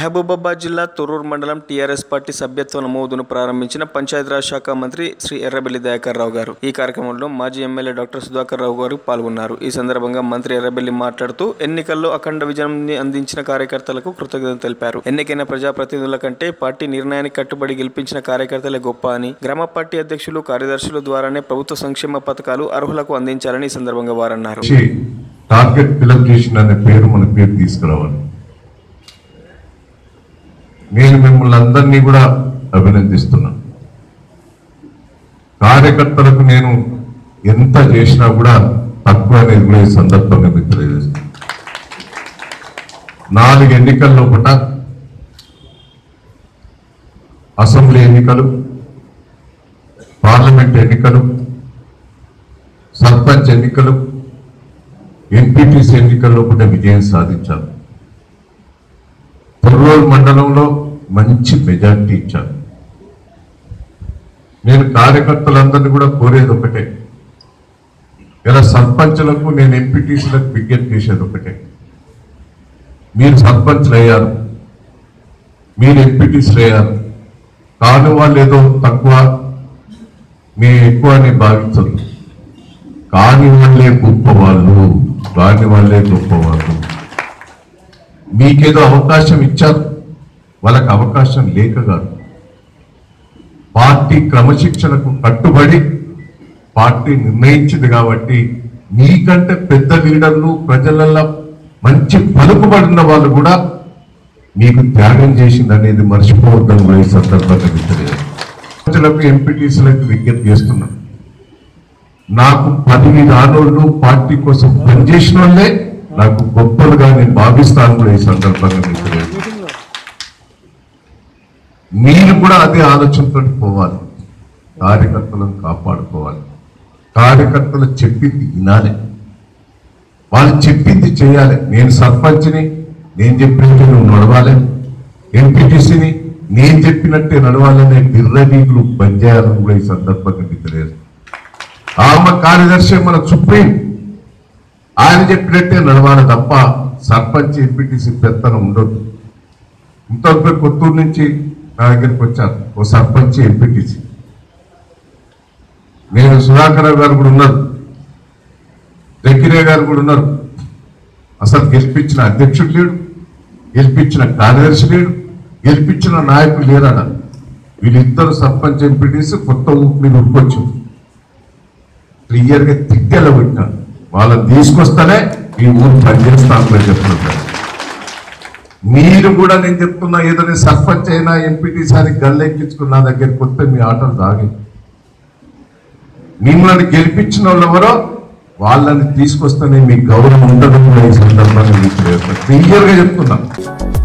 మహబూబాబాద్ జిల్లా తొర్రూరు మండలం TRS party సభ్యత్వ నమోదును ప్రారంభించిన పంచాయతీరాజ్ శాఖ మంత్రి శ్రీ ఎర్రబెల్లి దయాకర్ రావు గారు ఈ కార్యక్రమంలో మాజీ ఎమ్మెల్యే డాక్టర్ సుధాకర్ రావు గారు పాల్గొన్నారు ఈ సందర్భంగా మంత్రి ఎర్రబెల్లి మాట్లాడుతూ ఎన్నికల్లో అఖండ విజయాన్ని అందించిన కార్యకర్తలకు కృతజ్ఞతలు తెలిపారు ఎన్నికైన ప్రజాప్రతినిధుల కంటే పార్టీ నిర్ణయానికి కట్టుబడి గెలిపించిన కార్యకర్తలే గొప్ప అని గ్రామ పార్టీ అధ్యక్షులు కార్యదర్శుల ద్వారానే ప్రభుత్వ సంక్షేమ పథకాలు అర్హులకు అందించాలని ఈ సందర్భంగా వారన్నారు వచ్చి టార్గెట్ ఫిలప్ చేసిన అనే పేరు మన పేరు తీసుకురావాలి నేను మిమ్మల్ని అందరినీ కూడా అభినందిస్తున్నా కార్యకర్తలకు నేను ఎంత చేసినా కూడా తక్కువ అనేది కూడా ఈ సందర్భంగా మీకు తెలియజేస్తాను నాలుగు ఎన్నికల లోపల అసెంబ్లీ ఎన్నికలు పార్లమెంట్ ఎన్నికలు సర్పంచ్ ఎన్నికలు ఎంపీటీసీ ఎన్నికల్లో కూడా విజయం సాధించారు తొర్రూరు మండలంలో మంచి మెజార్టీ ఇచ్చారు నేను కార్యకర్తలందరినీ కూడా కోరేది ఒకటే ఇలా సర్పంచ్లకు నేను ఎంపీటీసీలకు విజ్ఞప్తి చేసేది ఒకటే మీరు సర్పంచ్లు అయ్యారు మీరు ఎంపీటీసీలు అయ్యారు కాని వాళ్ళు ఏదో తక్కువ మీ ఎక్కువ అని భావించదు కాని వాళ్ళే గొప్పవాళ్ళు కాని వాళ్ళే గొప్పవాళ్ళు మీకేదో అవకాశం ఇచ్చారు వాళ్ళకి అవకాశం లేక కాదు పార్టీ క్రమశిక్షణకు కట్టుబడి పార్టీ నిర్ణయించింది కాబట్టి మీకంటే పెద్ద లీడర్లు ప్రజలలో మంచి పలుకుబడిన వాళ్ళు కూడా మీకు త్యాగం చేసింది అనేది మర్చిపోవద్దని కూడా ఈ సందర్భంగా మీకు తెలియదు ప్రజలకు ఎంపీటీసీలకు విజ్ఞప్తి చేస్తున్నాను నాకు పదవి రానోళ్ళు పార్టీ కోసం పనిచేసిన వాళ్ళే నాకు గొప్పలుగా నేను భావిస్తాను కూడా ఈ సందర్భంగా మీకు తెలియదు మీరు కూడా అదే ఆలోచనతో పోవాలి కార్యకర్తలను కాపాడుకోవాలి కార్యకర్తలు చెప్పింది వినాలి వాళ్ళు చెప్పింది చేయాలి నేను సర్పంచ్ని నేను చెప్పినట్టు నువ్వు నడవాలి ఎంపీటీసీని నేను చెప్పినట్టే నడవాలనే బిర్రనీకులు పనిచేయాలని కూడా ఈ సందర్భంగా మీకు తెలియదు ఆమె కార్యదర్శి మన సుప్రీం ఆయన చెప్పినట్టే నడవాలి తప్ప సర్పంచ్ ఎంపీటీసీ పెత్తనం ఉండొద్దు ఇంతవరకు కొత్తూరు నుంచి నా దగ్గరికి వచ్చారు ఓ సర్పంచ్ ఎంపీటీసీ నేను సుధాకర్ రావు గారు కూడా ఉన్నారు జకిరే గారు కూడా ఉన్నారు అసలు గెలిపించిన అధ్యక్షుడు లేడు గెలిపించిన కార్యదర్శి లేడు గెలిపించిన నాయకులు లేరట వీళ్ళిద్దరు సర్పంచ్ ఎంపీటీసీ కొత్త ఊపు మీద ఉట్టుకొచ్చింది క్లియర్ గా తిట్టెల పెట్టాను వాళ్ళని తీసుకొస్తేనే ఈ ఊరు పనిచేస్తాను అని చెప్తున్నారు మీరు కూడా నేను చెప్తున్నా ఏదో నేను సర్పంచ్ అయినా ఎంపీటీ సారి గల్లెక్కించుకున్న నా దగ్గరికి వస్తే మీ ఆటలు సాగి మిమ్మల్ని గెలిపించిన వాళ్ళు ఎవరో వాళ్ళని తీసుకొస్తేనే మీ గౌరవం ఉండదు కూడా ఈ సందర్భంగా మీకు క్లియర్ గా చెప్తున్నా